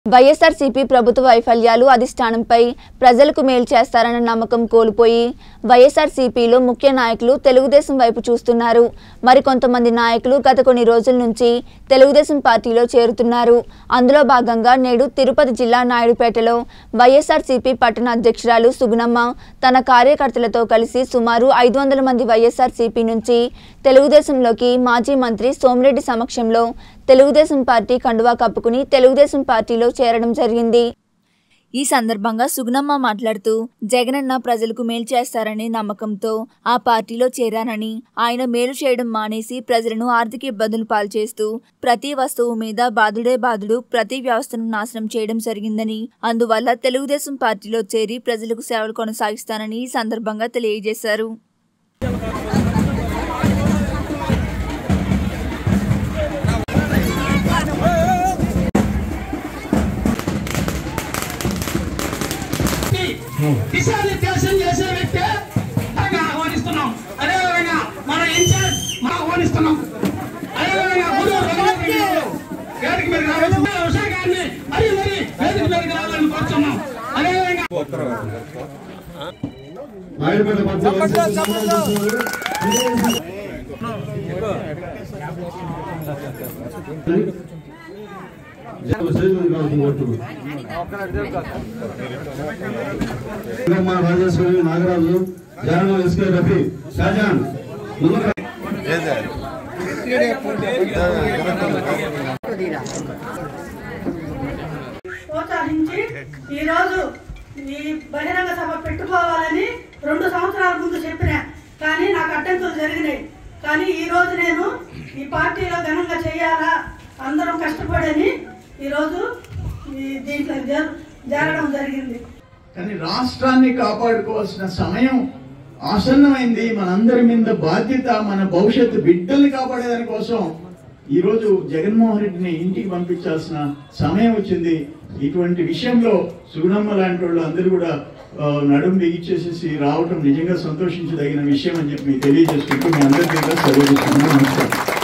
వైఎస్ఆర్సీపీ ప్రభుత్వ వైఫల్యాలు అధిష్టానంపై ప్రజలకు మేలు చేస్తారన్న నమ్మకం కోల్పోయి వైఎస్ఆర్సీపీలో ముఖ్య నాయకులు తెలుగుదేశం వైపు చూస్తున్నారు మరికొంతమంది నాయకులు గత కొన్ని రోజుల నుంచి తెలుగుదేశం పార్టీలో చేరుతున్నారు అందులో భాగంగా నేడు తిరుపతి జిల్లా నాయుడుపేటలో వైఎస్ఆర్సీపీ పట్టణ అధ్యక్షురాలు సుగుణమ్మ తన కార్యకర్తలతో కలిసి సుమారు ఐదు వందల మంది వైఎస్ఆర్సీపీ నుంచి తెలుగుదేశంలోకి మాజీ మంత్రి సోమిరెడ్డి సమక్షంలో తెలుగుదేశం పార్టీ కండువా కప్పుకుని తెలుగుదేశం పార్టీలో చేరడం జరిగింది ఈ సందర్భంగా సుగుణమ్మ మాట్లాడుతూ జగనన్న ప్రజలకు మేలు చేస్తారనే నమ్మకంతో ఆ పార్టీలో చేరానని ఆయన మేలు చేయడం మానేసి ప్రజలను ఆర్థిక ఇబ్బందులు పాల్చేస్తూ ప్రతి వస్తువు మీద బాధుడే బాధుడు ప్రతి వ్యవస్థను నాశనం చేయడం జరిగిందని అందువల్ల తెలుగుదేశం పార్టీలో చేరి ప్రజలకు సేవలు కొనసాగిస్తానని ఈ సందర్భంగా తెలియజేశారు దిశానిర్దేశం చేసే వ్యక్తి బాగా ఆహ్వానిస్తున్నాం అదేవిధంగా మన ఇన్ఛార్జ్ మనం ఆహ్వానిస్తున్నాం అదేవిధంగా గురు రఘునాథ్ గారు వేదిక మీద రావాల్సిన విషయాన్ని మరి మరి వేదిక మీదకి రావాలని కోరుతున్నాం అదేవిధంగా నాయుడుపేట మధ్య రాజేశ్వరి నాగరాజు జానం ఎస్కే రఫీ షాజాన్ ముందుకు ప్రోత్సహించి ఈరోజు ఈ బహిరంగ సభ పెట్టుకోవాలని రెండు సంవత్సరాల ముందు చెప్పిన కానీ నాకు అడ్డంకులు జరిగినాయి కానీ ఈ రోజు నేను ఈ పార్టీలో ఘనంగా చేయాలా అందరం కష్టపడని ఈరోజు ఈ దీంట్లో జర- జరగడం జరిగింది కానీ రాష్ట్రాన్ని కాపాడుకోవాల్సిన సమయం ఆసన్నమైంది మనందరి మీద బాధ్యత మన భవిష్యత్తు బిడ్డల్ని కాపాడేదాని కోసం ఈ రోజు జగన్మోహన్ రెడ్డిని ఇంటికి పంపించాల్సిన సమయం వచ్చింది ఇటువంటి విషయంలో సుగుణమ్మ లాంటి వాళ్ళు అందరూ కూడా ఆ, నడుం బిగించేసేసి రావటం నిజంగా సంతోషించదగిన విషయం అని చెప్పి మీకు తెలియజేసుకుంటూ మీ అందరికీ కూడా సెలవు తీసుకున్నాను నమస్కారం